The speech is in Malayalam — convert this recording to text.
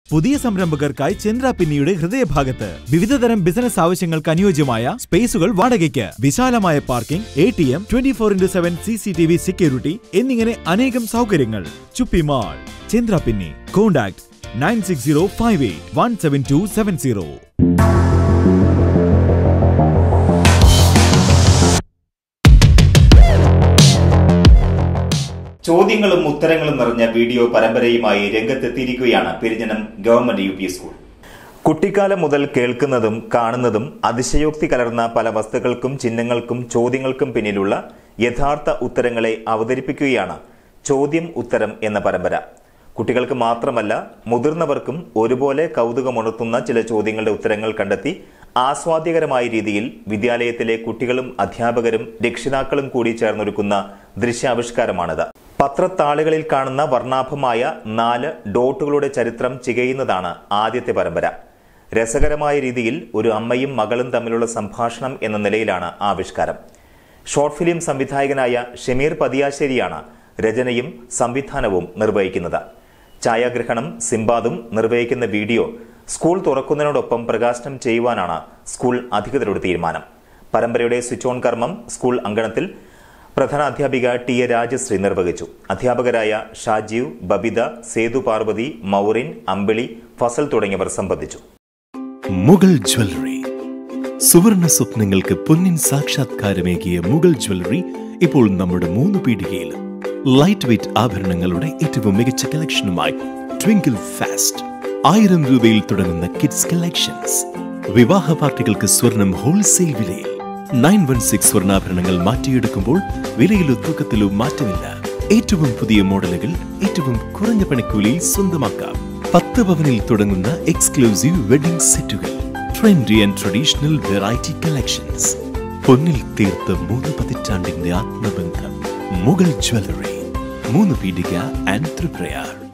പുതിയ സംരംഭകർക്കായി ചന്ദ്ര പിന്നിയുടെ ഹൃദയഭാഗത്ത് വിവിധതരം ബിസിനസ് ആവശ്യങ്ങൾക്ക് അനുയോജ്യമായ സ്പേസുകൾ വാടകയ്ക്ക് വിശാലമായ parking A T M twenty four into seven C C T V security എന്നിങ്ങനെ അനേകം സൗകര്യങ്ങൾ ചുപ്പി മാൾ ചന്ദ്ര പിന്നി contact nine six zero five eight one seven two seven zero ചോദ്യങ്ങളും ഉത്തരങ്ങളും നിറഞ്ഞ വീഡിയോ പരമ്പരയുമായി രംഗത്തെത്തിയിരിക്കുകയാണ് Perinjanam government U P school കുട്ടിക്കാലം മുതൽ കേൾക്കുന്നതും കാണുന്നതും അതിശയോക്തി കലർന്ന പല വസ്തുക്കൾക്കും ചിഹ്നങ്ങൾക്കും ചോദ്യങ്ങൾക്കും പിന്നിലുള്ള യഥാർത്ഥ ഉത്തരങ്ങളെ അവതരിപ്പിക്കുകയാണ് ചോദ്യം ഉത്തരം എന്ന പരമ്പര കുട്ടികൾക്ക് മാത്രമല്ല മുതിർന്നവർക്കും ഒരുപോലെ കൗതുകമുണർത്തുന്ന ചില ചോദ്യങ്ങളുടെ ഉത്തരങ്ങൾ കണ്ടെത്തി ആസ്വാദ്യകരമായ രീതിയിൽ വിദ്യാലയത്തിലെ കുട്ടികളും അധ്യാപകരും രക്ഷിതാക്കളും കൂടി ചേർന്നൊരുക്കുന്ന ദൃശ്യാവിഷ്കാരമാണിത് പത്രത്താളുകളിൽ കാണുന്ന വർണ്ണാഭമായ നാല് ഡോട്ടുകളുടെ ചരിത്രം ചികയുന്നതാണ് ആദ്യത്തെ പരമ്പര രസകരമായ രീതിയിൽ ഒരു അമ്മയും മകളും തമ്മിലുള്ള സംഭാഷണം എന്ന നിലയിലാണ് ആവിഷ്കാരം ഷോർട്ട് ഫിലിം സംവിധായകനായ ഷമീർ പതിയാശ്ശേരിയാണ് രചനയും സംവിധാനവും നിർവഹിക്കുന്നത് ഛായാഗ്രഹണം സിംബാദും നിർവഹിക്കുന്ന വീഡിയോ സ്കൂൾ തുറക്കുന്നതിനോടൊപ്പം പ്രകാശനം ചെയ്യുവാനാണ് സ്കൂൾ അധികൃതരുടെ തീരുമാനം പരമ്പരയുടെ സ്വിച്ച് ഓൺ കർമ്മം സ്കൂൾ അങ്കണത്തിൽ പ്രധാന അധ്യാപിക ടി എ രാജശ്രീ നിർവഹിച്ചു അധ്യാപകരായ ഷാജീവ് ബബിത സേതു പാർവതി മൗറിൻ അമ്പിളി ഫസൽ തുടങ്ങിയവർ സംബന്ധിച്ചു മുഗൾ ജ്വല്ലറി സുവർണ സ്വപ്നങ്ങൾക്ക് പൊന്നിൻ സാക്ഷാത്കാരമേകിയ മുഗൾ ജ്വല്ലറി ഇപ്പോൾ നമ്മുടെ മൂന്ന് പീടികയിൽ ലൈറ്റ് വെയ്റ്റ് ആഭരണങ്ങളുടെ ഏറ്റവും മികച്ച കളക്ഷനുമായി ട്വിങ്കിൾ ഫാസ്റ്റ് ആയിരം രൂപയിൽ തുടങ്ങുന്ന കിഡ്സ് കളക്ഷൻസ് വിവാഹ പാർട്ടികൾക്ക് സ്വർണം ഹോൾസെയിൽ വിലയിൽ നയൻ വൺ സിക്സ് സ്വർണ്ണാഭരണങ്ങൾ മാറ്റിയെടുക്കുമ്പോൾ വിലയിലോ തൂക്കത്തിലോ മാറ്റമില്ല ഏറ്റവും പുതിയ മോഡലുകൾ ഏറ്റവും കുറഞ്ഞ പണിക്കൂലിയിൽ സ്വന്തമാക്കാം പത്ത് പവനിൽ തുടങ്ങുന്ന എക്സ്ക്ലൂസീവ് വെഡിംഗ് സെറ്റുകൾ trendy and traditional variety collections പൊന്നിൽ തീർത്ത മൂന്ന് പതിറ്റാണ്ടിന്റെ ആത്മബന്ധം മുഗൾ ജ്വല്ലറി മൂന്ന് പീടിക ആൻഡ് ത്രിപ്രയാർ